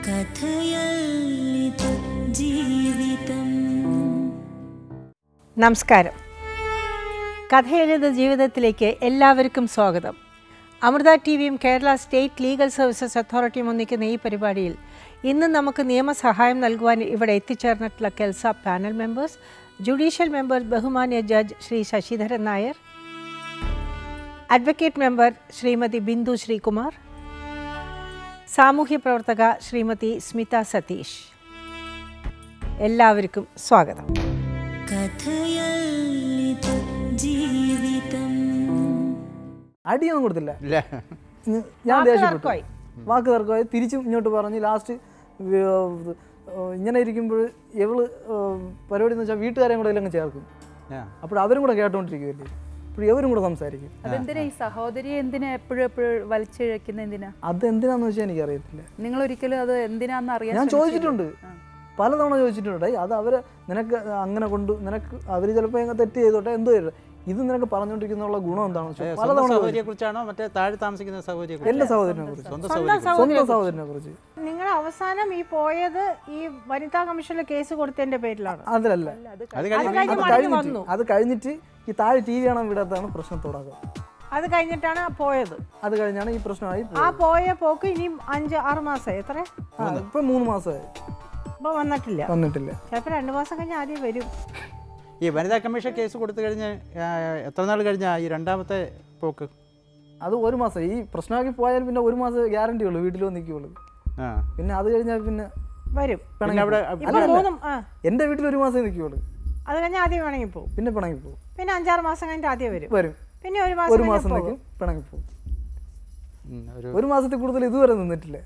കഥയല്ലിത് ജീവിതം നമസ്കാരം കഥയെഴുത ജീവിതത്തിലേക്ക് എല്ലാവർക്കും സ്വാഗതം അമൃത ടി വിയും കേരള സ്റ്റേറ്റ് ലീഗൽ സർവീസസ് അതോറിറ്റിയും ഒന്നിക്കുന്ന ഈ പരിപാടിയിൽ ഇന്ന് നമുക്ക് നിയമസഹായം നൽകുവാൻ ഇവിടെ എത്തിച്ചേർന്നിട്ടുള്ള KELSA panel members judicial member ബഹുമാന്യ judge Shri Sasidharan Nair advocate member Shrimati Bindu Sreekumar സാമൂഹ്യ പ്രവർത്തക ശ്രീമതി സ്മിത സതീഷ് എല്ലാവർക്കും സ്വാഗതം കഥയല്ലിത് ജീവിതം അടിയൊന്നും കൊടുത്തില്ല ഇല്ല ഇന്ന് ഞാൻ വാക്ക് ദേഷ്യപ്പെട്ടു തർക്കമായി. വാക്ക് തർക്കമായി തിരിച്ചും ഇങ്ങോട്ട് പറഞ്ഞ് ലാസ്റ്റ് ഇങ്ങനെ ഇരിക്കുമ്പോൾ ഇവള് ഏർ, പരിപാടി എന്ന് വെച്ചാൽ വീട്ടുകാരെയും കൂടെ എല്ലാം ചേർക്കും ആ. അപ്പോൾ അവരും കൂടെ കേട്ടോണ്ടിരിക്കുമല്ലേ അപ്പോൾ ഇവരും കൂടെ സംസാരിക്കും അതെന്തിനാ ഈ സഹോദരിയെ എന്തിനാ എപ്പോഴും എപ്പോഴും വലിച്ചിഴക്കുന്ന എന്തിനാ അത് എന്തിനാന്ന് വെച്ചാൽ എനിക്കറിയത്തില്ല നിങ്ങൾ ഒരിക്കലും അത് എന്തിനാന്ന് അറിയാൻ ഞാൻ ശ്രമിച്ചില്ലേ? ചോദിച്ചിട്ടുണ്ട് പലതവണ ചോദിച്ചിട്ടുണ്ട് "ഏയ്, അത് അവരെ നിനക്ക് അങ്ങനെ കൊണ്ട് നിനക്ക് അവർ ചിലപ്പോൾ എങ്ങനെ തെറ്റ് ചെയ്തോട്ടെ എന്തോ ചെയ്തോട്ടെ. ഇത് നിനക്ക് പറഞ്ഞുകൊണ്ടിരിക്കുന്നുള്ള ഗുണം എന്താണെന്ന് വെച്ചാൽ സ്വന്തം പലതവണ സഹോദരിയെ കുറിച്ചാണോ മറ്റേ താഴെ താമസിക്കുന്ന സഹോദരിയെ എൻ്റെ കുറിച്ചാണോ? സഹോദരനെ കുറിച്ച് സ്വന്തം സ്വന്തം സഹോദരി സ്വന്തം സഹോദരനെ കുറിച്ച് നിങ്ങൾ അവസാനം ഈ പോയത് ഈ വനിതാ കമ്മീഷനിൽ കേസ് കൊടുത്തതിന്റെ പേരിലാണ് അതിലല്ല അത് അത് കഴിഞ്ഞ് കഴിഞ്ഞ് അത് മടങ്ങി കഴിഞ്ഞിട്ട് വന്നു അത് കഴിഞ്ഞിട്ട് ഈ താഴെ ടി വി കാണാൻ വിടാത്തതാണ് പ്രശ്നം തുടക്കം അത് കഴിഞ്ഞിട്ടാണ് പോയത് അത് കഴിഞ്ഞാണ് ഈ പ്രശ്നമായി ആ പോയ പോക്ക് ഇനിയും അഞ്ച് ആറ് മാസമായി എത്ര ആ, ഇപ്പൊ മൂന്ന് മാസമായി ഇപ്പൊ വന്നിട്ടില്ല വന്നിട്ടില്ല ചിലപ്പോ രണ്ടു മാസം കഴിഞ്ഞ് ആദ്യം വരും ഈ വനിതാ കമ്മീഷൻ കേസ് കൊടുത്തു കഴിഞ്ഞ് ആ, എത്ര നാൾ കഴിഞ്ഞാ ഈ രണ്ടാമത്തെ പോക്ക് അത് ഒരു മാസം ഈ പ്രശ്നമാക്കി പോയാൽ പിന്നെ ഒരു മാസം ഗ്യാരണ്ടി ഉള്ളൂ വീട്ടിൽ വന്ന് നിൽക്കുള്ളൂ ആ പിന്നെ അത് കഴിഞ്ഞാൽ പിന്നെ വരും പിന്നെ അവിടെ ഇപ്പൊ മൂന്നും ആ എൻ്റെ വീട്ടിൽ ഒരു മാസം നിൽക്കുള്ളൂ അത് കഴിഞ്ഞ് ആദ്യം വേണമെങ്കിൽ പോകും പിന്നെ പിണങ്ങി പോകും പിന്നെ അഞ്ചാറ് മാസം കഴിഞ്ഞിട്ട് ആദ്യം വരും വരും പിന്നെ ഒരു ഒരു മാസം മാസം കഴിഞ്ഞ് പോകും നിൽക്കും പിണങ്ങി പോകും ഉം, ഒരു ഒരു മാസത്തിൽ കൂടുതൽ ഇതുവരെ നിന്നിട്ടില്ല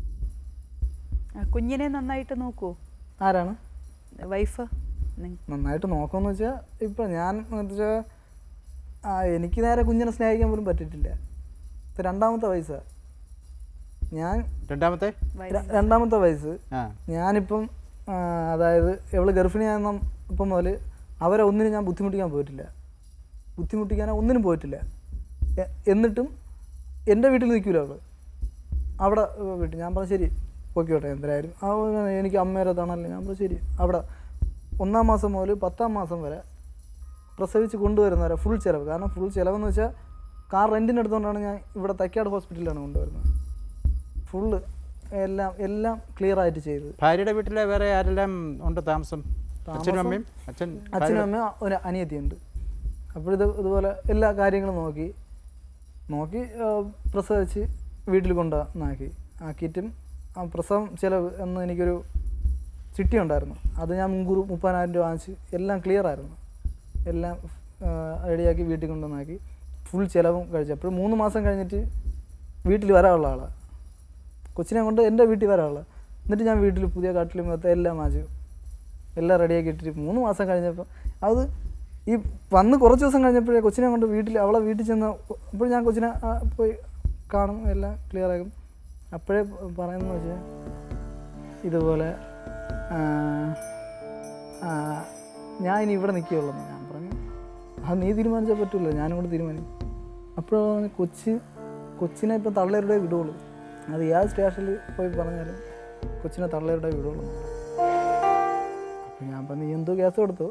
ആ, കുഞ്ഞിനെ നന്നായിട്ട് നോക്കൂ ആരാണ് വൈഫ് നന്നായിട്ട് നോക്കാമെന്ന് വെച്ചാൽ ഇപ്പം ഞാൻ എന്ന് വെച്ചാൽ ആ എനിക്ക് നേരെ കുഞ്ഞിനെ സ്നേഹിക്കാൻ പോലും പറ്റിയിട്ടില്ല ഇത് രണ്ടാമത്തെ വയസ്സാണ് ഞാൻ രണ്ടാമത്തെ ര- രണ്ടാമത്തെ വയസ്സ് ആ ഞാനിപ്പം ആ, അതായത് ഇവള് ഗർഭിണിയായിരുന്ന ഇപ്പം മുതൽ അവരെ ഒന്നിനും ഞാൻ ബുദ്ധിമുട്ടിക്കാൻ പോയിട്ടില്ല ബുദ്ധിമുട്ടിക്കാനോ ഒന്നിനും പോയിട്ടില്ല എ- എന്നിട്ടും എൻ്റെ വീട്ടിൽ നിൽക്കില്ല അവൾ അവിടെ ഏർ, വീട്ടിൽ ഞാൻ പറഞ്ഞു ശരി പൊയ്ക്കോട്ടെ എന്തായാലും ആ ഒരു എനിക്ക് അമ്മേരെ തണല്ലേ ഞാൻ പറഞ്ഞു ശരി അവിടെ ഒന്നാം മാസം മുതൽ പത്താം മാസം വരെ പ്രസവിച്ച് കൊണ്ടുവരുന്നവരെ ഫുൾ ചിലവ് കാരണം ഫുൾ ചിലവെന്ന് വെച്ചാൽ കാർ റെൻറ്റിന് എടുത്തുകൊണ്ടാണ് ഞാൻ ഇവിടെ തൈക്കാട് ഹോസ്പിറ്റലിലാണ് കൊണ്ടുവരുന്നത് ഫുള്ള് എല്ലാം എല്ലാം ക്ലിയർ ആയിട്ട് ചെയ്തത് ഭാര്യയുടെ വീട്ടിലെ വേറെ ആരെല്ലാം ഉണ്ട് താമസം അച്ഛനും അമ്മയും അച്ഛൻ അച്ഛനും അമ്മയും ഒരു അനിയത്തിയുണ്ട് അപ്പോഴിത് ഇതുപോലെ എല്ലാ കാര്യങ്ങളും നോക്കി നോക്കി ആ, പ്രസവിച്ച് വീട്ടിൽ കൊണ്ടുവന്നാക്കി ആക്കിയിട്ടും ആ പ്രസവം ചിലവ് എന്ന് എനിക്കൊരു ചിട്ടി ഉണ്ടായിരുന്നു അത് ഞാൻ മുൻകൂർ മുപ്പതിനായിരം രൂപ വാങ്ങിച്ച് എല്ലാം ക്ലിയർ ആയിരുന്നു എല്ലാം റെഡിയാക്കി വീട്ടിൽ കൊണ്ടുവന്നാക്കി ഫുൾ ചിലവും കഴിച്ചു അപ്പോൾ മൂന്ന് മാസം കഴിഞ്ഞിട്ട് വീട്ടിൽ വരാനുള്ള ആളാണ് കൊച്ചിനെ കൊണ്ട് എൻ്റെ വീട്ടിൽ വരാനുള്ള എന്നിട്ട് ഞാൻ വീട്ടിൽ പുതിയ കാട്ടിലും മൊത്തം എല്ലാം വാങ്ങിച്ചു എല്ലാം റെഡിയാക്കി ഇട്ടിട്ട് മൂന്ന് മാസം കഴിഞ്ഞപ്പോൾ അത് ഈ വന്ന് കുറച്ച് ദിവസം കഴിഞ്ഞപ്പോഴേ കൊച്ചിനെ കൊണ്ട് വീട്ടിൽ അവളെ വീട്ടിൽ ചെന്ന് അപ്പോൾ ഞാൻ കൊച്ചിനെ ആ, പോയി കാണും എല്ലാം ക്ലിയർ ആക്കും അപ്പോഴേ പറയുന്നത് വെച്ചാൽ ഇതുപോലെ ആ, ആ, ഞാൻ ഇനി ഇവിടെ നിൽക്കുകയുള്ളൂ ഞാൻ പറഞ്ഞു അത് നീ തീരുമാനിച്ചാൽ പറ്റില്ല ഞാനും കൂടെ തീരുമാനിക്കും അപ്പോൾ കൊച്ചി കൊച്ചിനെ ഇപ്പം തള്ളേരുടെ വിടുള്ളൂ അത് ഏത് സ്റ്റേഷനിൽ പോയി പറഞ്ഞാലും കൊച്ചിനെ തള്ളേരുടെ വിടുള്ളൂ അപ്പം ഞാൻ പറഞ്ഞു നീ എന്തോ കേസ് കൊടുത്തു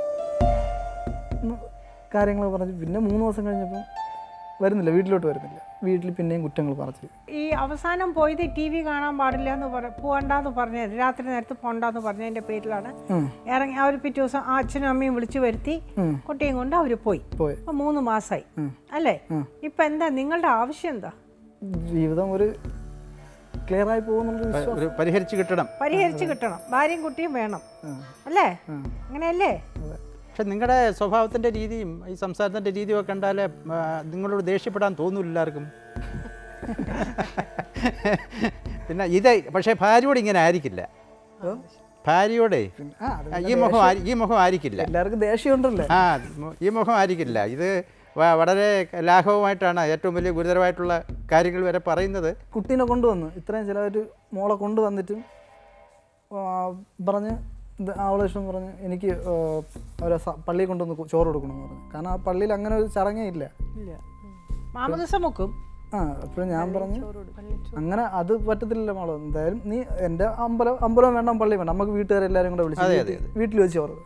കാര്യങ്ങൾ പറഞ്ഞു പിന്നെ മൂന്ന് ദിവസം കഴിഞ്ഞപ്പം വരുന്നില്ല വീട്ടിലോട്ട് വരുന്നില്ല വീട്ടിൽ പിന്നെയും കുറ്റങ്ങൾ പറഞ്ഞു ഈ അവസാനം പോയത് ടി വി കാണാൻ പാടില്ല എന്ന് പറ പോകണ്ടെന്ന് പറഞ്ഞത് രാത്രി നേരത്ത് പോണ്ടെന്ന് പറഞ്ഞതിന്റെ പേരിലാണ് ഇറങ്ങി അവർ പിറ്റേ ദിവസം ആ അച്ഛനും അമ്മയും വിളിച്ചു വരുത്തി കുട്ടിയും കൊണ്ട് അവർ പോയി പോയി ഇപ്പൊ മൂന്ന് മാസമായി അല്ലേ ഇപ്പൊ എന്താ നിങ്ങളുടെ ആവശ്യം എന്താ ജീവിതം ഒരു ക്ലിയർ ആയി പോകുന്നുള്ളൊരു പ- ഒരു പരിഹരിച്ച് കിട്ടണം പരിഹരിച്ച് കിട്ടണം ഭാര്യയും കുട്ടിയും വേണം അല്ലേ അങ്ങനെയല്ലേ പക്ഷെ നിങ്ങളുടെ സ്വഭാവത്തിൻ്റെ രീതിയും ഈ സംസാരത്തിൻ്റെ രീതിയും ഒക്കെ കണ്ടാൽ നിങ്ങളോട് ദേഷ്യപ്പെടാൻ തോന്നില്ല എല്ലാവർക്കും പിന്നെ ഇത് പക്ഷേ ഭാര്യയോട് ഇങ്ങനെ ആയിരിക്കില്ല ഭാര്യയോടെ ആ അത് ഈ മുഖം ആരി- ഈ മുഖം ആയിരിക്കില്ല എല്ലാവർക്കും ദേഷ്യമുണ്ടല്ലേ ആ മു- ഈ മുഖം ആയിരിക്കില്ല ഇത് വ- വളരെ ലാഘവമായിട്ടാണ് ഏറ്റവും വലിയ ഗുരുതരമായിട്ടുള്ള കാര്യങ്ങൾ വരെ പറയുന്നത് കുട്ടീനെ കൊണ്ടുവന്ന് ഇത്രയും ചിലവർ മോളെ കൊണ്ടുവന്നിട്ടും ആ, പറഞ്ഞ് ഇത് അവളെ ഇഷ്ടം പറഞ്ഞ് എനിക്ക് ആ, അവരെ സ- പള്ളിയിൽ കൊണ്ടുവന്ന് കു- ചോറ് കൊടുക്കണമെന്ന് പറഞ്ഞു കാരണം ആ പള്ളിയിൽ അങ്ങനെ ഒരു ചടങ്ങേ ഇല്ല ഇല്ല മാമദിവസം മുക്കും ആ അപ്പോഴും ഞാൻ പറഞ്ഞു അങ്ങനെ അത് പറ്റത്തില്ല മോളോ എന്തായാലും നീ എൻ്റെ അമ്പലം അമ്പലം വേണ്ട പള്ളി വേണ്ട നമുക്ക് വീട്ടുകാരെല്ലാവരും കൂടെ വിളിച്ച് അതെ, വീട്ടിൽ- വീട്ടിൽ വെച്ച് ചോറ്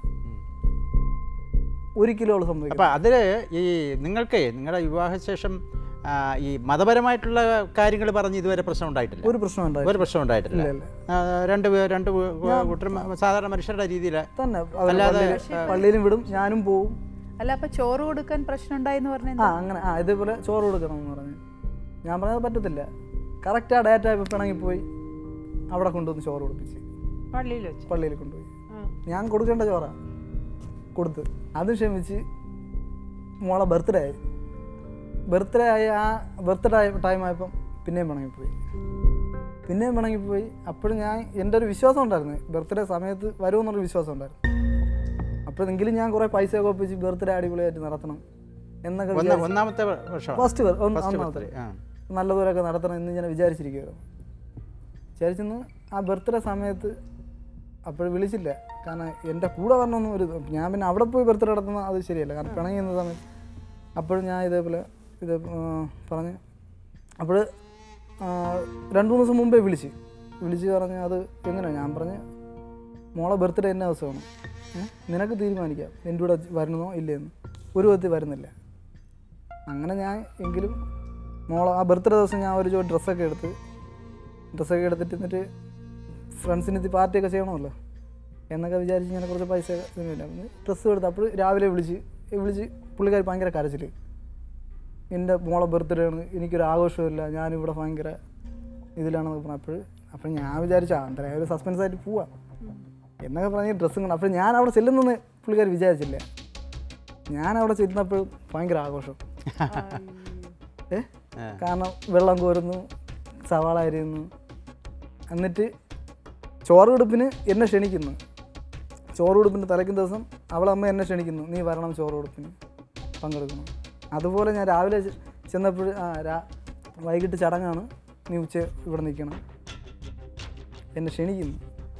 ഒരു കിലോ സംഭവിക്കും അപ്പം അതിൽ ഈ നിങ്ങൾക്ക് നിങ്ങളുടെ വിവാഹശേഷം ആ, ഈ മതപരമായിട്ടുള്ള കാര്യങ്ങൾ പറഞ്ഞ് ഇതുവരെ പ്രശ്നം ഉണ്ടായിട്ടില്ല ഒരു പ്രശ്നം ഉണ്ടായി ഒരു പ്രശ്നം ഉണ്ടായിട്ടില്ല ഇല്ല. ആ, രണ്ട് പേ- രണ്ട് കൂ- കൂട്ടരും സാധാരണ മനുഷ്യരുടെ രീതിയിൽ തന്നെ അവര് അല്ലാതെ, പള്ളിയില്- പള്ളിയിലും വിടും ഞാനും പോവും അല്ല അപ്പൊ ചോറ് കൊടുക്കാൻ പ്രശ്നം ഉണ്ടായെന്ന് പറഞ്ഞ ആ അങ്ങനെ ആ ഇതേപോലെ ചോറ് കൊടുക്കണം എന്ന് പറഞ്ഞു ഞാൻ പറഞ്ഞത് പറ്റത്തില്ല കറക്റ്റ് ആ ഡേറ്റ് ആയപ്പോൾ പിണങ്ങി പോയി അവിടെ കൊണ്ടുവന്ന് ചോറ് കൊടുപ്പിച്ച് പള്ളിയിൽ വെച്ച് പള്ളിയിൽ കൊണ്ടുപോയി ഞാൻ കൊടുക്കേണ്ട ചോറാ കൊടുത്ത് അത് ക്ഷമിച്ച് മോളെ ബർത്ത്ഡേ ആയി ബർത്ത്ഡേ ആയി ആ ബർത്ത്ഡേ ആയ ടൈം ആയപ്പം പിന്നെയും പിണങ്ങിപ്പോയി പിന്നെയും പിണങ്ങിപ്പോയി അപ്പോഴും ഞാൻ എൻ്റെ ഒരു വിശ്വാസം ഉണ്ടായിരുന്നു ബർത്ത്ഡേ സമയത്ത് വരുമെന്നൊരു വിശ്വാസം ഉണ്ടായിരുന്നു അപ്പോഴെങ്കിലും ഞാൻ കുറേ പൈസ ഒക്കെ ഒപ്പിച്ച് ബർത്ത്ഡേ അടിപൊളിയായിട്ട് നടത്തണം എന്നൊക്കെ ഒന്ന- വിചാരിച്ച് ഒന്നാമത്തെ വർഷം ഫസ്റ്റ് ഫസ്റ്റ് ഒന്നാമത്തെ ബർത്ത്ഡേ ആ നല്ലതുപോലെയൊക്കെ നടത്തണം എന്ന് ഞാൻ വിചാരിച്ചിരിക്കുകയായിരുന്നു വിചാരിച്ചെന്ന് ആ ബർത്ത്ഡേ സമയത്ത് അപ്പോൾ വിളിച്ചില്ല കാരണം എൻ്റെ കൂടെ വരണമെന്നും ഒരു ഇത് ഞാൻ പിന്നെ അവിടെ പോയി ബർത്ത്ഡേ നടത്തുന്ന അത് ശരിയല്ല കാരണം പിണങ്ങുന്ന സമയത്ത് അപ്പോഴും ഞാൻ ഇതേപോലെ ഇത് ആ, പറഞ്ഞ് അപ്പോൾ രണ്ട് മൂന്ന് ദിവസം മുമ്പേ വിളിച്ച് വിളിച്ച് പറഞ്ഞ് അത് എങ്ങനെയാണ് ഞാൻ പറഞ്ഞ് മോളെ ബർത്ത്ഡേ എന്നെ ദിവസമാണ് ഏ? നിനക്ക് തീരുമാനിക്കാം എൻ്റെ കൂടെ വരണമോ ഇല്ലയെന്ന് ഒരു വിധത്തിൽ വരുന്നില്ല അങ്ങനെ ഞാൻ എങ്കിലും മോളെ ആ ബർത്ത്ഡേ ദിവസം ഞാൻ ഒരു ജോ ഡ്രസ്സൊക്കെ എടുത്ത് ഡ്രസ്സൊക്കെ എടുത്തിട്ട് എന്നിട്ട് ഫ്രണ്ട്സിന് എത്തി പാർട്ടിയൊക്കെ ചെയ്യണമല്ലോ എന്നൊക്കെ വിചാരിച്ച് ഞാൻ കുറച്ച് പൈസ ഇതൊന്നുമില്ല ഡ്രസ്സ് എടുത്ത് അപ്പോൾ രാവിലെ വിളിച്ച് വിളിച്ച് പുള്ളിക്കാർ ഭയങ്കര കരച്ചിൽ എൻ്റെ മോളെ ബർത്ത്ഡേ ആണ് എനിക്കൊരു ആഘോഷമില്ല ഞാനിവിടെ ഭയങ്കര ഇതിലാണെന്നൊക്കെ പറഞ്ഞപ്പോൾ അപ്പോൾ ഞാൻ വിചാരിച്ചു ആ എന്തായാലും ഒരു സസ്പെൻസ് ആയിട്ട് പോവാം എന്നൊക്കെ പറഞ്ഞ് ഡ്രസ്സും കൊണ്ട് അപ്പോൾ ഞാൻ അവിടെ ചെല്ലുന്നെന്ന് പുള്ളിക്കാർ വിചാരിച്ചില്ല ഞാൻ അവിടെ ചെന്നപ്പോൾ ഭയങ്കര ആഘോഷം ഏ കാരണം വെള്ളം കോരുന്നു സവാള അരിയുന്നു എന്നിട്ട് ചോറ് കൊടുപ്പിന് എന്നെ ക്ഷണിക്കുന്നു ചോറ് കൊടുപ്പിൻ്റെ തലയ്ക്കും ദിവസം അവളമ്മ എന്നെ ക്ഷണിക്കുന്നു നീ വരണം ചോറ് കൊടുപ്പിന് പങ്കെടുക്കണം അതുപോലെ ഞാൻ രാവിലെ ചെ- ചെന്നപ്പോൾ ആ രാ വൈകിട്ട് ചടങ്ങാണ് നീ ഉച്ച ഇവിടെ നിൽക്കണം എന്നെ ക്ഷണിക്കുന്നു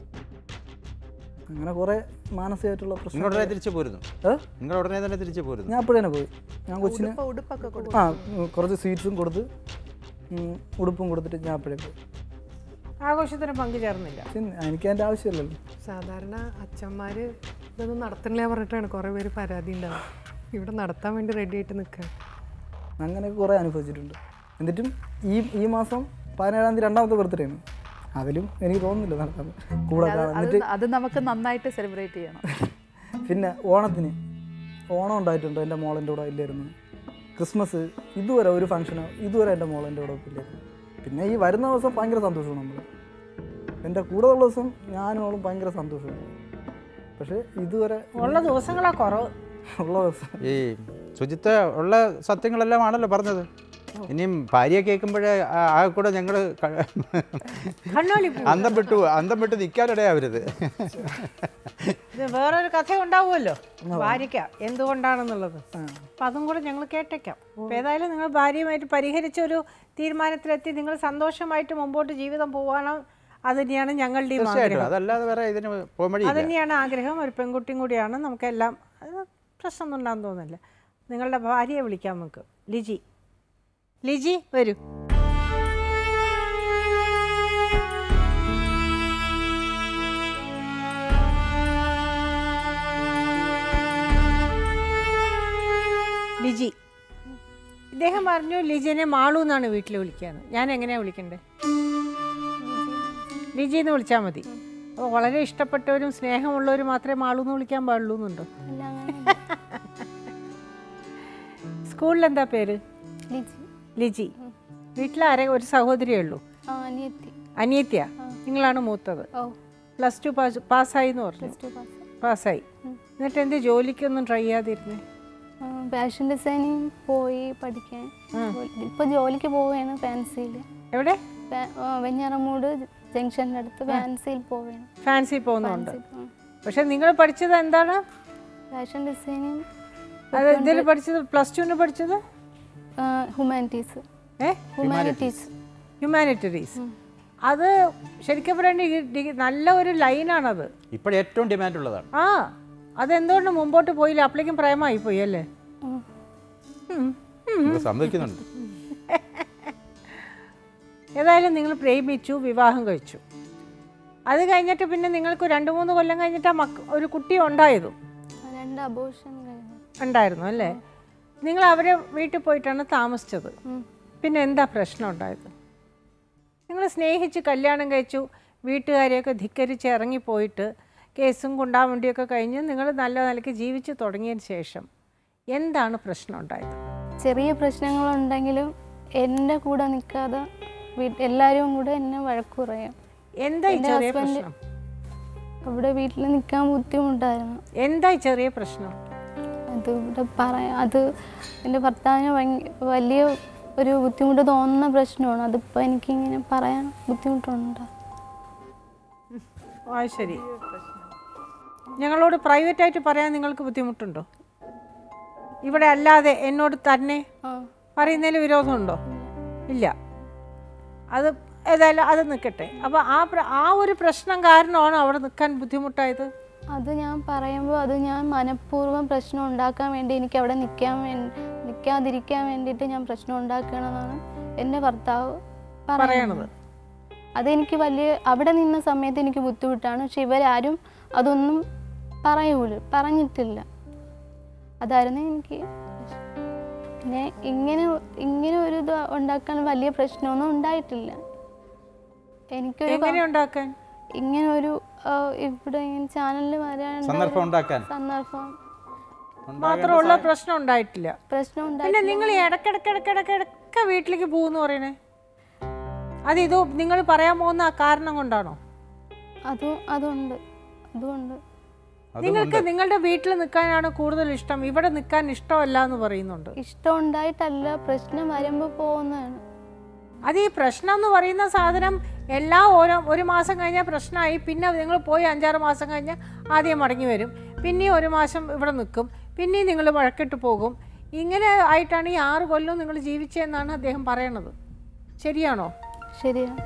അങ്ങനെ കുറേ മാനസികമായിട്ടുള്ള നിങ്ങൾ പ്രശ്നം ഉടനെ തിരിച്ചു പോരുന്നു ഏ? നിങ്ങൾ ഉടനെ തന്നെ തിരിച്ചു പോരുന്നു ഞാൻ അപ്പോഴേ പോയി ഞാൻ കൊച്ചിന് ഉടുപ്പ് ഉടുപ്പൊക്കെ കൊടുക്കും ആ ഉം, കുറച്ച് സ്വീറ്റ്സും കൊടുത്ത് ഉം, ഉടുപ്പും കൊടുത്തിട്ട് ഞാൻ അപ്പോഴേ പോയി ആഘോഷത്തിന് പങ്കുചേർന്നില്ല പിന്നെ എനിക്ക് അതിൻ്റെ ആവശ്യമില്ലല്ലോ സാധാരണ അച്ഛന്മാര് ഇതൊന്നും നടത്തണില്ല പറഞ്ഞിട്ടാണ് കുറേ പേര് പരാതി ഉണ്ടാവും ഇവിടെ നടത്താൻ വേണ്ടി റെഡി ആയിട്ട് നിൽക്കുക അങ്ങനെയൊക്കെ കുറേ അനുഭവിച്ചിട്ടുണ്ട് എന്നിട്ടും ഈ ഈ മാസം പതിനേഴാം തീയതി രണ്ടാമത്തെ ബർത്ത്ഡേ ആണ് അതിലും എനിക്ക് തോന്നുന്നില്ല നടത്താൻ കൂടെ അത് കാണാൻ. അത് എന്നിട്ട് അത് നമുക്ക് നന്നായിട്ട് സെലിബ്രേറ്റ് ചെയ്യണം പിന്നെ ഓണത്തിന് ഓണം ഉണ്ടായിട്ടുണ്ട് എൻ്റെ മോളെൻ്റെ കൂടെ ഇല്ലായിരുന്നു ക്രിസ്മസ് ഇതുവരെ ഒരു ഫംഗ്ഷനോ ഇതുവരെ എൻ്റെ മോളെൻ്റെ കൂടെ ഇല്ലായിരുന്നു പിന്നെ ഈ വരുന്ന ദിവസം ഭയങ്കര സന്തോഷമാണ് നമ്മൾ എൻ്റെ കൂടെ ഉള്ള ദിവസം ഞാനും അവളും ഭയങ്കര സന്തോഷമാണ് പക്ഷേ ഇതുവരെ ഉള്ള ദിവസങ്ങളാ കുറവ് ഉള്ള ദിവസം ഈ ശുചിത്വ ഉള്ള സത്യങ്ങളെല്ലാം ആണല്ലോ പറഞ്ഞത് ഇനിയും ഭാര്യ കേൾക്കുമ്പോഴേ ആ കൂടെ ഞങ്ങൾ കണ്ണോലി അന്തം വിട്ടു അന്തം വിട്ട് നിൽക്കാനിടയാവരുത് ഇത് വേറൊരു കഥ ഉണ്ടാവുമല്ലോ ഭാര്യയ്ക്ക എന്തുകൊണ്ടാണെന്നുള്ളത് അപ്പം അതും കൂടെ ഞങ്ങൾ കേട്ടേക്കാം അപ്പം ഏതായാലും നിങ്ങൾ ഭാര്യയുമായിട്ട് പരിഹരിച്ച ഒരു തീരുമാനത്തിലെത്തി നിങ്ങൾ സന്തോഷമായിട്ട് മുമ്പോട്ട് ജീവിതം പോകാനോ അത് തന്നെയാണ് ഞങ്ങളുടെയും തീർച്ചയായിട്ടും ആഗ്രഹം അതല്ലാതെ വേറെ ഇതിന് പോകാൻ അത് വഴിയില്ല തന്നെയാണ് ആഗ്രഹം ഒരു പെൺകുട്ടിയും കൂടിയാണ് നമുക്കെല്ലാം അത് പ്രശ്നമൊന്നും ഉണ്ടാകുന്ന തോന്നുന്നില്ല നിങ്ങളുടെ ഭാര്യയെ വിളിക്കാം നമുക്ക് ലിജി ലിജി വരൂ ലിജി ഇദ്ദേഹം പറഞ്ഞു ലിജിനെ മാളു എന്നാണ് വീട്ടിൽ വിളിക്കാന്ന് ഞാൻ എങ്ങനെയാണ് വിളിക്കണ്ടേ ലിജി എന്ന് വിളിച്ചാൽ മതി അപ്പോൾ വളരെ ഇഷ്ടപ്പെട്ടവരും സ്നേഹമുള്ളവരും മാത്രമേ മാളു എന്ന് വിളിക്കാൻ പാടുള്ളൂ എന്നുണ്ടോ സ്കൂളിൽ എന്താ പേര് ലിജി ലിജി വീട്ടിലാരെ ഒരു സഹോദരിയേ ഉള്ളൂ ആ അനിയത്തി അനിയത്തിയ നിങ്ങളാണ് മൂത്തത് ഓ പ്ലസ് ടു പാസ് പാസ്സായി എന്ന് പറഞ്ഞു പ്ലസ് ടു പാസ് പാസ്സായി എന്നിട്ട് എന്ത് ജോലിക്കൊന്നും ട്രൈ ചെയ്യാതിരുന്നേ ഫാഷൻ ഡിസൈനിങ് പോയി പഠിക്കാൻ ഇപ്പോൾ ജോലിക്ക് പോവുകയാണ് ഫാൻസിയിൽ എവിടെ വെഞ്ഞാറമൂട് ജംഗ്ഷൻ്റെ അടുത്ത് ഫാൻസിയിൽ പോവുകയാണ് ഫാൻസി പോകുന്നുണ്ട് പക്ഷെ നിങ്ങൾ പഠിച്ചത് എന്താണ് ഫാഷൻ ഡിസൈനിങ് അത് ഇതിൽ പഠിച്ചത് പ്ലസ് ടുവിന് പഠിച്ചത് ഹ്യൂമാനിറ്റീസ് ഏ ഹ്യൂമാനിറ്റീസ് ഹ്യൂമാനിറ്ററീസ് അത് ശരിക്കും പറയുകയാണെങ്കിൽ നല്ല ഒരു ലൈനാണത് ഇപ്പോൾ ഏറ്റവും ഡിമാൻഡ് ഉള്ളതാണ് ആ അതെന്തുകൊണ്ട് മുമ്പോട്ട് പോയില്ല അപ്പോഴേക്കും പ്രേമമായി പോയി അല്ലേ ഉം. നമുക്ക് സമ്മതിക്കുന്നുണ്ട് ഏതായാലും നിങ്ങൾ പ്രേമിച്ചു വിവാഹം കഴിച്ചു അത് കഴിഞ്ഞിട്ട് പിന്നെ നിങ്ങൾക്ക് രണ്ട് മൂന്ന് കൊല്ലം കഴിഞ്ഞിട്ട് മക്ക ഒരു കുട്ടി ഉണ്ടായതും രണ്ട് അബോഷൻ കഴിഞ്ഞു ഉണ്ടായിരുന്നു അല്ലേ നിങ്ങൾ അവരെ വീട്ടിൽ പോയിട്ടാണ് താമസിച്ചത് ഉം. പിന്നെ എന്താ പ്രശ്നം ഉണ്ടായത് നിങ്ങൾ സ്നേഹിച്ച് കല്യാണം കഴിച്ചു വീട്ടുകാരെയൊക്കെ ധിക്കരിച്ച് ഇറങ്ങിപ്പോയിട്ട് കേസും കുണ്ടാവണ്ടിയൊക്കെ കഴിഞ്ഞ് നിങ്ങൾ നല്ല നിലയ്ക്ക് ജീവിച്ച് തുടങ്ങിയതിന് ശേഷം എന്താണ് പ്രശ്നം ഉണ്ടായത് ചെറിയ പ്രശ്നങ്ങളുണ്ടെങ്കിലും എൻ്റെ കൂടെ നിൽക്കാതെ വീ- എല്ലാവരും കൂടെ എന്നെ വഴക്ക് പറയും എന്താ ഈ എൻ്റെ ചെറിയ husband- പ്രശ്നം അവിടെ വീട്ടിൽ നിൽക്കാൻ ബുദ്ധിമുട്ടായിരുന്നു എന്താ ഈ ചെറിയ പ്രശ്നം അത് ഇവിടെ പറയാം അത് എൻ്റെ ഭർത്താവിന് ഭയങ്കര വലിയ ഒരു ബുദ്ധിമുട്ട് തോന്നുന്ന പ്രശ്നമാണ് അതിപ്പോൾ എനിക്കിങ്ങനെ പറയാൻ ബുദ്ധിമുട്ടുണ്ട് ആ ശരി ഞങ്ങളോട് പ്രൈവറ്റായിട്ട് പറയാൻ നിങ്ങൾക്ക് ബുദ്ധിമുട്ടുണ്ടോ ഇവിടെ അല്ലാതെ എന്നോട് തന്നെ ആ പറയുന്നതിൽ വിരോധമുണ്ടോ ഇല്ല അത് ഏതായാലും അത് നിൽക്കട്ടെ അപ്പോൾ ആ പ്ര- ആ ഒരു പ്രശ്നം കാരണമാണ് അവിടെ നിൽക്കാൻ ബുദ്ധിമുട്ടായത് അത് ഞാൻ പറയുമ്പോൾ അത് ഞാൻ മനഃപൂർവ്വം പ്രശ്നം ഉണ്ടാക്കാൻ വേണ്ടി എനിക്ക് അവിടെ നിൽക്കാൻ വേണ്ടി നിൽക്കാതിരിക്കാൻ വേണ്ടിയിട്ട് ഞാൻ പ്രശ്നം ഉണ്ടാക്കണമെന്നാണ് എൻ്റെ ഭർത്താവ് പറയണത് അതെനിക്ക് വലിയ അവിടെ നിന്ന സമയത്ത് എനിക്ക് ബുദ്ധിമുട്ടാണ് പക്ഷെ ഇവരാരും അതൊന്നും പറയൂല പറഞ്ഞിട്ടില്ല അതായിരുന്നു എനിക്ക് പിന്നെ ഇങ്ങനെ ഇങ്ങനെ ഒരു ഇത് ഉണ്ടാക്കാൻ വലിയ പ്രശ്നമൊന്നും ഉണ്ടായിട്ടില്ല എനിക്കൊരു എങ്ങനെ ഉണ്ടാക്കാൻ ഇങ്ങനെ ഒരു ആ, ഇവിടെ ഇങ്ങനെ ചാനലിൽ വരാൻ സന്ദർഭം ഉണ്ടാക്കാൻ സന്ദർഭം മാത്രമുള്ള പ്രശ്നം ഉണ്ടായിട്ടില്ല പ്രശ്നം ഉണ്ടായി പിന്നെ നിങ്ങൾ ഈ ഇടക്കിടക്കിടക്കിടക്കിടക്ക വീട്ടിലേക്ക് പോകുന്നു പറയണേ അത് ഇത് നിങ്ങൾ പറയാൻ പോകുന്ന ആ കാരണം കൊണ്ടാണോ അതും അതുണ്ട് അതുകൊണ്ട് നിങ്ങൾക്ക് നിങ്ങളുടെ വീട്ടിൽ നിൽക്കാനാണ് കൂടുതൽ ഇഷ്ടം ഇവിടെ നിൽക്കാൻ ഇഷ്ടമല്ല എന്ന് പറയുന്നുണ്ട് ഇഷ്ടം ഉണ്ടായിട്ടല്ല പ്രശ്നം വരുമ്പോൾ പോകുന്നതാണ് അത് ഈ പ്രശ്നം എന്ന് പറയുന്ന സാധനം എല്ലാ ഓരോ ഒരു മാസം കഴിഞ്ഞാൽ പ്രശ്നമായി പിന്നെ നിങ്ങൾ പോയി അഞ്ചാറ് മാസം കഴിഞ്ഞാൽ ആദ്യം മടങ്ങി വരും പിന്നെയും ഒരു മാസം ഇവിടെ നിൽക്കും പിന്നെയും നിങ്ങൾ വഴക്കിട്ട് പോകും ഇങ്ങനെ ആയിട്ടാണ് ഈ ആറ് കൊല്ലം നിങ്ങൾ ജീവിച്ചതെന്നാണ് അദ്ദേഹം പറയണത് ശരിയാണോ ശരിയാണ്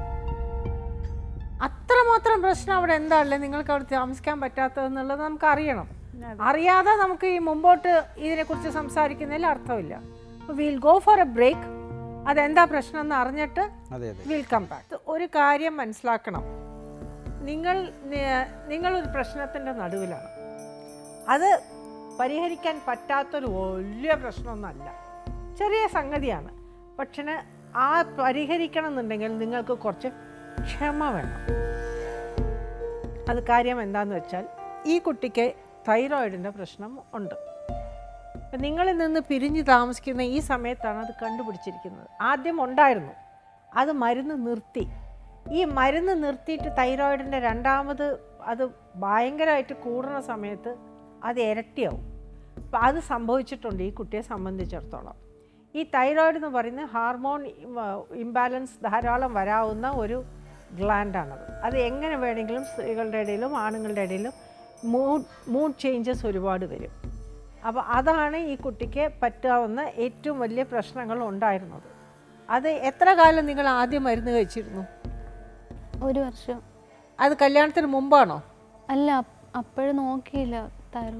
അത്രമാത്രം പ്രശ്നം അവിടെ എന്താണല്ലേ നിങ്ങൾക്ക് അവിടെ താമസിക്കാൻ പറ്റാത്തതെന്നുള്ളത് നമുക്ക് അറിയണം അറിയാതെ നമുക്ക് ഈ മുമ്പോട്ട് ഇതിനെക്കുറിച്ച് സംസാരിക്കുന്നതിൽ അർത്ഥമില്ല will go for a break അതെന്താ പ്രശ്നം എന്ന് അറിഞ്ഞിട്ട് അതെ അതെ വിൽ കം ബാക്ക് ഒരു കാര്യം മനസ്സിലാക്കണം നിങ്ങൾ നി- നിങ്ങളൊരു പ്രശ്നത്തിൻ്റെ നടുവിലാണ് അത് പരിഹരിക്കാൻ പറ്റാത്തൊരു വലിയ പ്രശ്നമൊന്നുമല്ല ചെറിയ സംഗതിയാണ് പക്ഷേ ആ പരിഹരിക്കണം എന്നുണ്ടെങ്കിൽ നിങ്ങൾക്ക് കുറച്ച് ക്ഷമ വേണം അത് കാര്യം എന്താന്ന് വെച്ചാൽ ഈ കുട്ടിക്ക് തൈറോയിഡിൻ്റെ പ്രശ്നം ഉണ്ട് അപ്പം നിങ്ങളിൽ നിന്ന് പിരിഞ്ഞ് താമസിക്കുന്ന ഈ സമയത്താണ് അത് കണ്ടുപിടിച്ചിരിക്കുന്നത് ആദ്യം ഉണ്ടായിരുന്നു അത് മരുന്ന് നിർത്തി ഈ മരുന്ന് നിർത്തിയിട്ട് തൈറോയിഡിൻ്റെ രണ്ടാമത് അത് ഭയങ്കരമായിട്ട് കൂടുന്ന സമയത്ത് അത് ഇരട്ടിയാവും അപ്പം അത് സംഭവിച്ചിട്ടുണ്ട് ഈ കുട്ടിയെ സംബന്ധിച്ചിടത്തോളം ഈ തൈറോയിഡ് എന്ന് പറയുന്നത് ഹാർമോൺ ഇംബാലൻസ് ധാരാളം വരാവുന്ന ഒരു ഗ്ലാൻഡാണത് അത് എങ്ങനെ വേണമെങ്കിലും സ്ത്രീകളുടെ ഇടയിലും ആണുങ്ങളുടെ ഇടയിലും മൂഡ് മൂഡ് ചേഞ്ചസ് ഒരുപാട് വരും അപ്പോൾ അതാണ് ഈ കുട്ടിക്ക് പറ്റാവുന്ന ഏറ്റവും വലിയ പ്രശ്നങ്ങൾ ഉണ്ടായിരുന്നത് അത് എത്ര കാലം നിങ്ങൾ ആദ്യം മരുന്ന് കഴിച്ചിരുന്നു ഒരു വർഷം അത് കല്യാണത്തിന് മുമ്പാണോ അല്ല അപ്പോഴും നോക്കിയില്ല തരും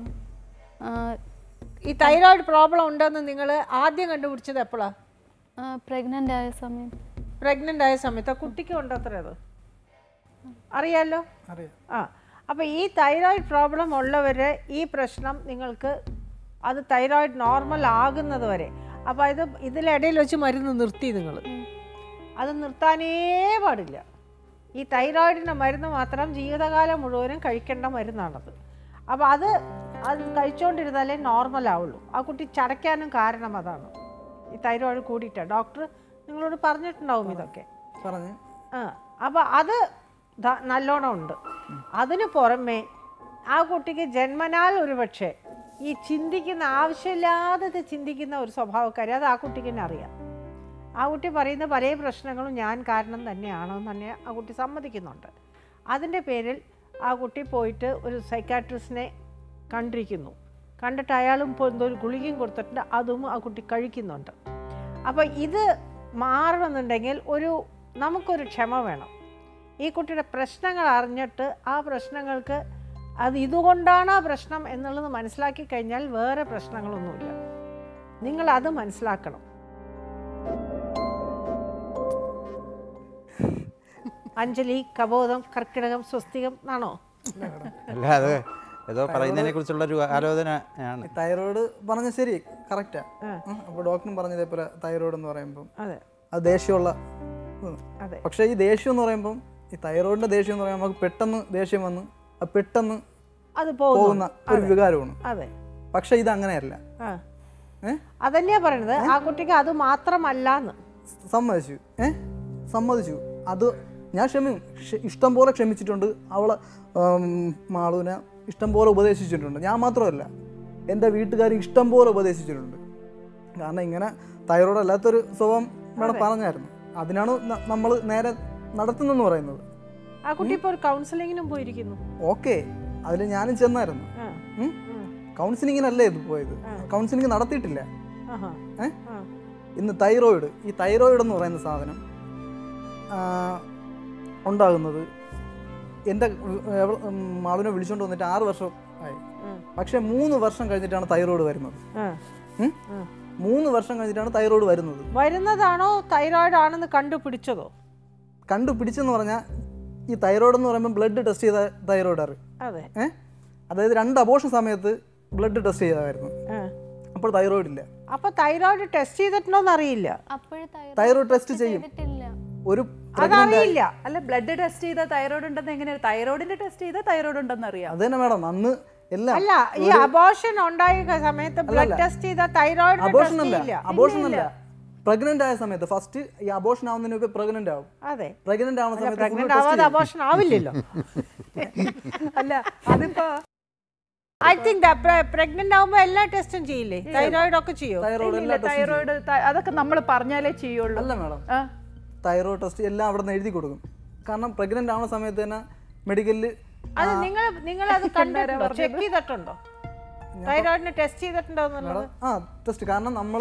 ഈ തൈറോയിഡ് പ്രോബ്ലം ഉണ്ടെന്ന് നിങ്ങൾ ആദ്യം കണ്ടുപിടിച്ചത് എപ്പോഴാണ് പ്രഗ്നൻ്റ് ആയ സമയത്ത് പ്രഗ്നൻ്റ് ആയ സമയത്ത് ആ കുട്ടിക്ക് ഉണ്ടത്ര അത് അറിയാലോ അറിയാം ആ അപ്പോൾ ഈ തൈറോയിഡ് പ്രോബ്ലം ഉള്ളവർ ഈ പ്രശ്നം നിങ്ങൾക്ക് അത് തൈറോയിഡ് നോർമൽ ആകുന്നത് വരെ അപ്പോൾ ഇത് ഇതിലിടയിൽ വെച്ച് മരുന്ന് നിർത്തി നിങ്ങൾ അത് നിർത്താനേ പാടില്ല ഈ തൈറോയിഡിൻ്റെ മരുന്ന് മാത്രം ജീവിതകാലം മുഴുവനും കഴിക്കേണ്ട മരുന്നാണത് അപ്പോൾ അത് അത് കഴിച്ചുകൊണ്ടിരുന്നാലേ നോർമൽ ആവുള്ളൂ ആ കുട്ടി ചടയ്ക്കാനും കാരണം അതാണ് ഈ തൈറോയിഡ് കൂടിയിട്ട് ഡോക്ടർ നിങ്ങളോട് പറഞ്ഞിട്ടുണ്ടാവും ഇതൊക്കെ പറഞ്ഞ് ആ അപ്പോൾ അത് ധ- നല്ലോണം ഉണ്ട് അതിന് പുറമെ ആ കുട്ടിക്ക് ജന്മനാൽ ഒരുപക്ഷെ ഈ ചിന്തിക്കുന്ന ആവശ്യമില്ലാതെ ചിന്തിക്കുന്ന ഒരു സ്വഭാവക്കാരി അത് ആ കുട്ടിക്ക് തന്നെ അറിയാം ആ കുട്ടി പറയുന്ന പല പ്രശ്നങ്ങളും ഞാൻ കാരണം തന്നെയാണെന്ന് തന്നെ ആ കുട്ടി സമ്മതിക്കുന്നുണ്ട് അതിൻ്റെ പേരിൽ ആ കുട്ടി പോയിട്ട് ഒരു സൈക്കാട്രിസ്റ്റിനെ കണ്ടിരിക്കുന്നു കണ്ടിട്ട് അയാളും ഇപ്പോൾ എന്തോ ഒരു ഗുളികയും കൊടുത്തിട്ടുണ്ട് അതും ആ കുട്ടി കഴിക്കുന്നുണ്ട് അപ്പോൾ ഇത് മാറണമെന്നുണ്ടെങ്കിൽ ഒരു നമുക്കൊരു ക്ഷമ വേണം ഈ കുട്ടിയുടെ പ്രശ്നങ്ങൾ അറിഞ്ഞിട്ട് ആ പ്രശ്നങ്ങൾക്ക് അത് ഇതുകൊണ്ടാണ് ആ പ്രശ്നം എന്നുള്ളത് മനസ്സിലാക്കി കഴിഞ്ഞാൽ വേറെ പ്രശ്നങ്ങളൊന്നുമില്ല നിങ്ങൾ അത് മനസ്സിലാക്കണം അഞ്ജലി കബോധം കർക്കിടകം സ്വസ്തികം എന്നാണോ അല്ല അത് ഏതോ പറയുന്നതിനെ കുറിച്ചുള്ളൊരു ആലോചനയാണ് തൈറോയ്ഡ് പറഞ്ഞ ശരി കറക്റ്റാ അപ്പോൾ ഡോക്ടറും പറഞ്ഞ ഇതേപോലെ തൈറോയ്ഡ് എന്ന് പറയുമ്പം അതെ അത് ദേഷ്യമുള്ള ഉം. അതെ. പക്ഷേ ഈ ദേഷ്യം എന്ന് പറയുമ്പം ഈ തൈറോയിഡിന്റെ ദേഷ്യം എന്ന് പറയുമ്പോൾ നമുക്ക് പെട്ടെന്ന് ദേഷ്യം വന്ന് അത് പെട്ടെന്ന് അത് പോകുന്ന പോകുന്നു ഒരു വികാരമാണ് അതെ പക്ഷെ ഇത് അങ്ങനെയല്ല ആ ഏ അതന്നെയാ പറയണത് ആ കുട്ടിക്ക് അത് മാത്രമല്ലാന്ന് സമ്മതിച്ചു ഏ സമ്മതിച്ചു അത് ഞാൻ ക്ഷമി ക്ഷ- ഇഷ്ടം പോലെ ക്ഷമിച്ചിട്ടുണ്ട് അവളെ ഉം, മാളുവിനെ ഇഷ്ടം പോലെ ഉപദേശിച്ചിട്ടുണ്ട് ഞാൻ മാത്രമല്ല എൻ്റെ വീട്ടുകാർ ഇഷ്ടം പോലെ ഉപദേശിച്ചിട്ടുണ്ട് കാരണം ഇങ്ങനെ തൈറോയ്ഡ് അല്ലാത്തൊരു സ്വഭാവം വേണം പറഞ്ഞായിരുന്നു അതിനാണ് നമ്മൾ നേരെ നടത്തുന്നെന്ന് പറയുന്നത് ആ കുട്ടി ഇപ്പോൾ ഒരു കൗൺസിലിങ്ങിനും പോയിരിക്കുന്നു ഓക്കെ അതിൽ ഞാനും ചെന്നായിരുന്നു ആ ഉം? കൗൺസിലിങ്ങിനല്ലേ ഇത് പോയത് കൗൺസിലിംഗ് നടത്തിയിട്ടില്ല ആഹാ ഏ ആ ഇന്ന് തൈറോയിഡ് ഈ തൈറോയിഡ് എന്ന് പറയുന്ന സാധനം ആ, ഉണ്ടാകുന്നത് എൻ്റെ മാളുവിനെ വിളിച്ചുകൊണ്ട് വന്നിട്ട് ആറ് വർഷം ആയി ഉം. പക്ഷെ മൂന്ന് വർഷം കഴിഞ്ഞിട്ടാണ് തൈറോയിഡ് വരുന്നത് ആ ഉം? മൂന്ന് വർഷം കഴിഞ്ഞിട്ടാണ് തൈറോയിഡ് വരുന്നത് വരുന്നതാണോ തൈറോയിഡ് ആണെന്ന് കണ്ടുപിടിച്ചതോ കണ്ടുപിടിച്ചെന്ന് പറഞ്ഞാൽ ഈ തൈറോയിഡ് എന്ന് പറയുമ്പോൾ ബ്ലഡ് ടെസ്റ്റ് ചെയ്ത തൈറോയിഡ് അറിയും അതെ ഏ അതായത് രണ്ട് അബോഷൻ സമയത്ത് ബ്ലഡ് ടെസ്റ്റ് ചെയ്തായിരുന്നു ആ. അപ്പോൾ തൈറോയിഡ് ഇല്ല അപ്പൊ തൈറോയിഡ് ടെസ്റ്റ് ചെയ്തിട്ടുണ്ടോന്ന് അറിയില്ല അപ്പോഴും തൈറോയിഡ് ടെസ്റ്റ് ചെയ്യും ചെയ്തിട്ടില്ല ഒരു അതറിയില്ല അല്ല ബ്ലഡ് ടെസ്റ്റ് ചെയ്ത തൈറോയ്ഡ് ഉണ്ടെന്ന് എങ്ങനെയാണ് തൈറോയിഡിന്റെ ടെസ്റ്റ് ചെയ്ത തൈറോയ്ഡ് ഉണ്ടെന്ന് അറിയാം അത് തന്നെ മാഡം അന്ന് എല്ലാം അല്ല ഈ അബോഷൻ ഉണ്ടായ സമയത്ത് ബ്ലഡ് ടെസ്റ്റ് ചെയ്ത തൈറോയിഡ് അബോഷൻ അല്ല ഇല്ല അബോഷൻ അല്ല പ്രഗ്നന്റ് ആയ സമയത്ത് ഫസ്റ്റ് ഈ അബോഷൻ ആവുന്നതിന് മുമ്പ് പ്രഗ്നന്റ് ആവും അതെ പ്രഗ്നന്റ് ആവുന്ന സമയത്ത് full പ്രഗ്നന്റ് test ആവാതെ ചെയ്യും. അബോഷൻ ആവില്ലല്ലോ അല്ല അതിപ്പോ ഐ തിങ്ക് പ്രഗ്നന്റ് ആവുമ്പോ എല്ലാ ടെസ്റ്റും ചെയ്യില്ലേ തൈറോയിഡ് ഒക്കെ ചെയ്യോ തൈറോയ്ഡ് എല്ലാ ടെസ്റ്റും ചെയ്യും. തൈറോയിഡ് അതൊക്കെ നമ്മൾ പറഞ്ഞാലേ ചെയ്യുള്ളൂ അല്ല മാഡം ആ തൈറോയ്ഡ് ടെസ്റ്റ് എല്ലാം അവിടെ നിന്ന് എഴുതി കൊടുക്കും കാരണം പ്രഗ്നന്റ് ആവുന്ന സമയത്ത് തന്നെ മെഡിക്കലിൽ അത് നിങ്ങൾ നിങ്ങൾ അത് കണ്ടിട്ടുണ്ടോ ചെക്ക് ചെയ്തിട്ടുണ്ടോ തൈറോയിഡിന് ടെസ്റ്റ് ചെയ്തിട്ടുണ്ടോ എന്നുള്ളത് ആ ടെസ്റ്റ് കാരണം നമ്മൾ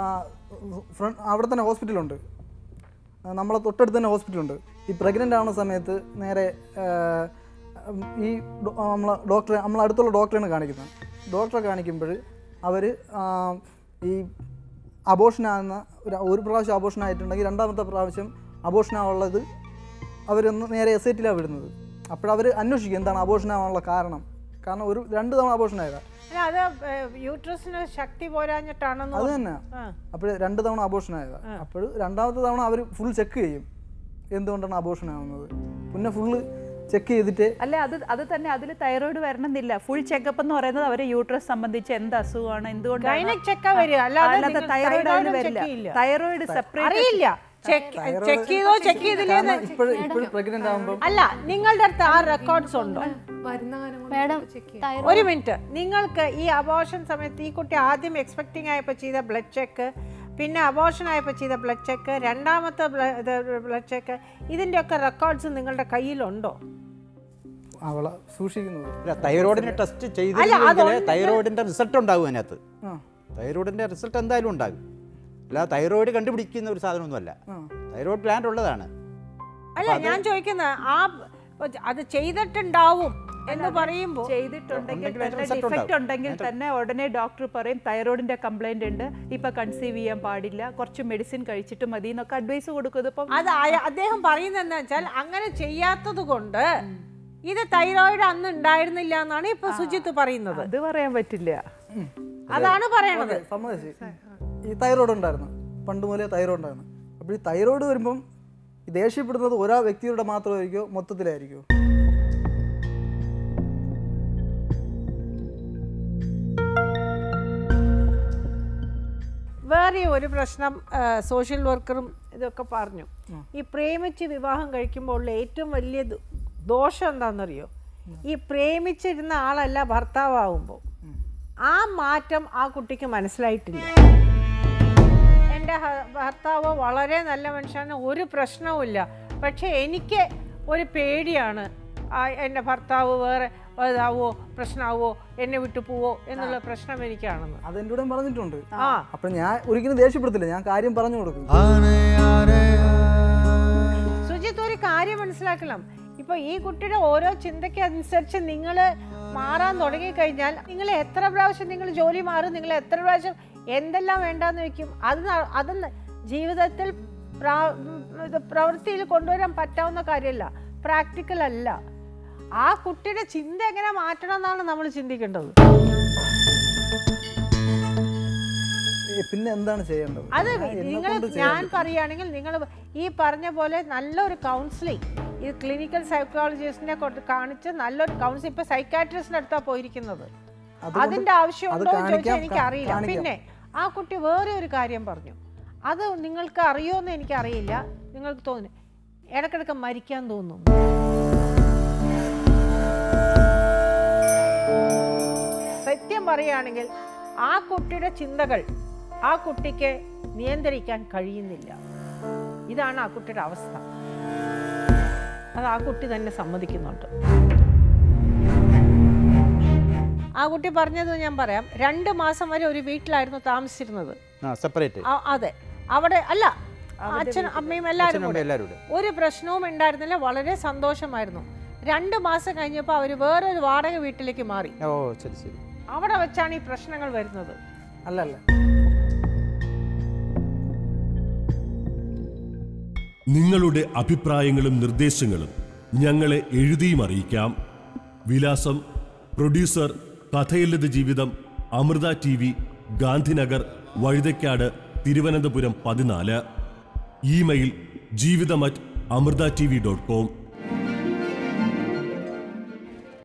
ഫ്രണ്ട് അവിടെ തന്നെ ഹോസ്പിറ്റലുണ്ട് ആ, നമ്മളെ തൊട്ടടുത്ത് തന്നെ ഹോസ്പിറ്റലുണ്ട് ഈ പ്രഗ്നൻ്റ് ആവുന്ന സമയത്ത് നേരെ ആ, ഉം, ഈ ഡോ- ആ, നമ്മളെ ഡോക്ടറെ നമ്മളെ അടുത്തുള്ള ഡോക്ടറെയാണ് കാണിക്കുന്നത് ഡോക്ടറെ കാണിക്കുമ്പോൾ അവർ ഈ അബോഷനാകുന്ന ഒരു ഒരു പ്രാവശ്യം അബോഷൻ ആയിട്ടുണ്ടെങ്കിൽ രണ്ടാമത്തെ പ്രാവശ്യം അബോഷനാവുള്ളത് അവരൊന്ന് നേരെ എസ് ഐ ടിയിലാണ് വിടുന്നത് അപ്പോഴവർ അന്വേഷിക്കും എന്താണ് അബോഷനാവാനുള്ള കാരണം കാരണം ഒരു രണ്ട് തവണ അബോഷൻ ആയതാണ് അല്ല, അത് യൂട്രസിന് ശക്തി പോരാഞ്ഞിട്ടാണെന്ന് അത് പറഞ്ഞു. തന്നെ ആ. അപ്പോൾ രണ്ട് തവണ അബോഷൻ ആയതാണ് അപ്പോൾ രണ്ടാമത്തെ തവണ അവർ ഫുൾ ചെക്ക് ചെയ്യും എന്തുകൊണ്ടാണ് അബോഷൻ ആവുന്നത് പിന്നെ ഫുള്ള് ചെക്ക് ചെയ്തിട്ട് അല്ല അത് അത് തന്നെ അതിൽ തൈറോയിഡ് വരണമെന്നില്ല ഫുൾ ചെക്കപ്പ് എന്ന് പറയുന്നത് അവരെ യൂട്രസ് സംബന്ധിച്ച് എന്ത് അസുഖമാണ് എന്തുകൊണ്ടാണ് Gynec check ആ വരിക, അല്ലാതെ അല്ലാതെ നിങ്ങൾ തൈറോയിഡ് thyroid അതിൽ check വരില്ല ചെയ്യില്ല. തൈറോയിഡ് സെപ്പറേറ്റ് അറിയില്ല ചെക്ക് ചെക്ക് ചെയ്തോ ചെക്ക് ചെയ്തില്ലേന്ന് ഇപ്പോഴും ഇപ്പോഴും പ്രഗ്നൻ്റ് ആകുമ്പോൾ അല്ല നിങ്ങളുടെ അടുത്ത് ആ റെക്കോർഡ്സ് ഉണ്ടോ വരുന്ന കാലം കൊണ്ട് മാഡം ചെക്ക് ചെയ്യാം തൈറോയ്ഡ് ഒരു മിനിറ്റ് നിങ്ങൾക്ക് ഈ അബോഷൻ സമയത്ത് ഈ കുട്ടി ആദ്യം എക്സ്പെക്ടിങ് ആയപ്പോൾ ചെയ്ത ബ്ലഡ് ചെക്ക് പിന്നെ അബോഷൻ ആയപ്പോൾ ചെയ്ത ബ്ലഡ് ചെക്ക് രണ്ടാമത്തെ ബ്ലഡ് ചെക്ക് ഇതിൻ്റെയൊക്കെ റെക്കോർഡ്സ് നിങ്ങളുടെ കയ്യിലുണ്ടോ അവളെ സൂക്ഷിക്കുന്നത് അല്ല തൈറോയിഡിന് ടെസ്റ്റ് അല്ല, ചെയ്തില്ലെങ്കിൽ അതുകൊണ്ട് തൈറോയിഡിന്റെ റിസൾട്ട് ഉണ്ടാകും അതിനകത്ത് ആ തൈറോയിഡിന്റെ റിസൾട്ട് എന്തായാലും ഉണ്ടാകും അല്ല തൈറോയിഡ് കണ്ടുപിടിക്കുന്ന ഒരു സാധനമൊന്നുമല്ല ആ തൈറോയിഡ് പ്ലാന്റ് ഉള്ളതാണ് അല്ല ഞാൻ ചോദിക്കുന്നത് ആ അത് ചെയ്തിട്ടുണ്ടാവും എന്ന് പറയുമ്പോൾ ചെയ്തിട്ടുണ്ടെങ്കിൽ ഉണ്ടെങ്കിൽ അതിന് തന്നെ result ഡിഫക്റ്റ് ഉണ്ടാവും. ഉണ്ടെങ്കിൽ തന്നെ ഉടനെ ഡോക്ടർ പറയും തൈറോയിഡിന്റെ കംപ്ലൈന്റ് ഉണ്ട് ഇപ്പൊ കൺസീവ് ചെയ്യാൻ പാടില്ല കുറച്ച് മെഡിസിൻ കഴിച്ചിട്ട് മതി എന്നൊക്കെ അഡ്വൈസ് കൊടുക്കും ഇതിപ്പം അത് അയ- അദ്ദേഹം പറയുന്നത് വെച്ചാൽ അങ്ങനെ ചെയ്യാത്തത് കൊണ്ട് ഇത് തൈറോയിഡ് അന്ന് ഉണ്ടായിരുന്നില്ല എന്നാണ് ഇപ്പൊ സുജിത്ത് പറയുന്നത് അത് പറയാൻ പറ്റില്ല അതാണ് പറയണത് ഓക്കെ സമ്മതിച്ച് ഈ തൈറോയ്ഡ് ഉണ്ടായിരുന്നു പണ്ട് മുതലേ തൈറോയ്ഡ് ഉണ്ടായിരുന്നു അപ്പോൾ ഈ തൈറോയ്ഡ് വരുമ്പം ഈ ദേഷ്യപ്പെടുന്നത് ഒരാ വ്യക്തിയുടെ മാത്രമായിരിക്കുമോ മൊത്തത്തിലായിരിക്കുമോ വേറെ ഒരു പ്രശ്നം ആ, സോഷ്യൽ വർക്കറും ഇതൊക്കെ പറഞ്ഞു ഈ പ്രേമിച്ച് വിവാഹം കഴിക്കുമ്പോൾ ഉള്ള ഏറ്റവും വലിയ ദോ- ദോഷം എന്താണെന്നറിയോ ഈ പ്രേമിച്ചിരുന്ന ആളല്ല ഭർത്താവുമ്പോൾ ആ മാറ്റം ആ കുട്ടിക്ക് മനസ്സിലായിട്ടില്ല എൻ്റെ ഹ- ഭർത്താവ് വളരെ നല്ല മനുഷ്യനാണ് ഒരു പ്രശ്നവുമില്ല പക്ഷേ എനിക്ക് ഒരു പേടിയാണ് ആ എൻ്റെ ഭർത്താവ് വേറെ ഇതാവോ പ്രശ്നമാവോ എന്നെ വിട്ടു പോവോ എന്നുള്ള പ്രശ്നം എനിക്കാണെന്ന് അതെൻ്റെ കൂടെ പറഞ്ഞിട്ടുണ്ട് ആ അപ്പം ഞാൻ ഒരിക്കലും ദേഷ്യപ്പെടുത്തില്ല ഞാൻ കാര്യം പറഞ്ഞു കൊടുക്കും സുജിത്ത് ഒരു കാര്യം മനസ്സിലാക്കണം ഇപ്പൊ ഈ കുട്ടിയുടെ ഓരോ ചിന്തയ്ക്ക് അനുസരിച്ച് നിങ്ങൾ മാറാൻ തുടങ്ങിക്കഴിഞ്ഞാൽ നിങ്ങൾ എത്ര പ്രാവശ്യം നിങ്ങൾ ജോലി മാറും നിങ്ങൾ എത്ര പ്രാവശ്യം എന്തെല്ലാം വേണ്ടാന്ന് വെക്കും അത് ന- അത് ന- ജീവിതത്തിൽ പ്രാ- ഉം, ഇത് പ്രവൃത്തിയിൽ കൊണ്ടുവരാൻ പറ്റാവുന്ന കാര്യമല്ല പ്രാക്ടിക്കൽ അല്ല ആ കുട്ടിയുടെ ചിന്ത എങ്ങനെ മാറ്റണം എന്നാണ് നമ്മൾ ചിന്തിക്കേണ്ടത് ഏ, പിന്നെ എന്താണ് ചെയ്യേണ്ടത് അത് ഞാൻ എന്നെ നിങ്ങൾ കൊണ്ട് ചെയ്യാൻ ഞാൻ പറ്റും. പറയുകയാണെങ്കിൽ നിങ്ങൾ ഈ പറഞ്ഞ പോലെ നല്ലൊരു കൗൺസിലിംഗ് ഈ ക്ലിനിക്കൽ സൈക്കോളജിസ്റ്റിനെ കൊണ്ട് കാണിച്ച് നല്ലൊരു കൗൺസിൽ ഇപ്പൊ സൈക്കാട്രിസ്റ്റിന്റെ അടുത്താ പോയിരിക്കുന്നത് അതുകൊണ്ട് അതിന്റെ ആവശ്യമുണ്ടോ എന്ന് ചോദിച്ചാൽ കാണിക്കാം, എനിക്ക് അറിയില്ല കാണിക്കാം. പിന്നെ ആ കുട്ടി വേറെ ഒരു കാര്യം പറഞ്ഞു അത് നിങ്ങൾക്ക് അറിയോന്ന് എനിക്കറിയില്ല നിങ്ങൾക്ക് തോന്നുന്നു ഇടക്കിടക്ക് മരിക്കാൻ തോന്നും സത്യം പറയുകയാണെങ്കിൽ ആ കുട്ടിയുടെ ചിന്തകൾ ആ കുട്ടിക്ക് നിയന്ത്രിക്കാൻ കഴിയുന്നില്ല ഇതാണ് ആ കുട്ടിയുടെ അവസ്ഥ അത് ആ കുട്ടി തന്നെ സമ്മതിക്കുന്നുണ്ട് ആ കുട്ടി പറഞ്ഞത് ഞാൻ പറയാം രണ്ട് മാസം വരെ ഒരു വീട്ടിലായിരുന്നു താമസിച്ചിരുന്നത് ആ സെപ്പറേറ്റ് ആ, അതെ അവിടെ അല്ല അച്ഛനും അമ്മയും എല്ലാവരും അച്ഛനും കൂടെ അമ്മയും എല്ലാവരും കൂടെ ഒരു പ്രശ്നവും ഉണ്ടായിരുന്നില്ല വളരെ സന്തോഷമായിരുന്നു രണ്ട് മാസം കഴിഞ്ഞപ്പോൾ അവർ വേറൊരു വാടക വീട്ടിലേക്ക് മാറി ഓ ശരി ശരി അവിടെ വെച്ചാണ് ഈ പ്രശ്നങ്ങൾ വരുന്നത് അല്ല അല്ല നിങ്ങളുടെ അഭിപ്രായങ്ങളും നിർദ്ദേശങ്ങളും ഞങ്ങളെ എഴുതിയും അറിയിക്കാം വിലാസം പ്രൊഡ്യൂസർ കഥയില്ലത് ജീവിതം അമൃത ടി വി ഗാന്ധിനഗർ വഴുതയ്ക്കാട് തിരുവനന്തപുരം പതിനാല് ഇമെയിൽ ജീവിതം at Amrita T V dot com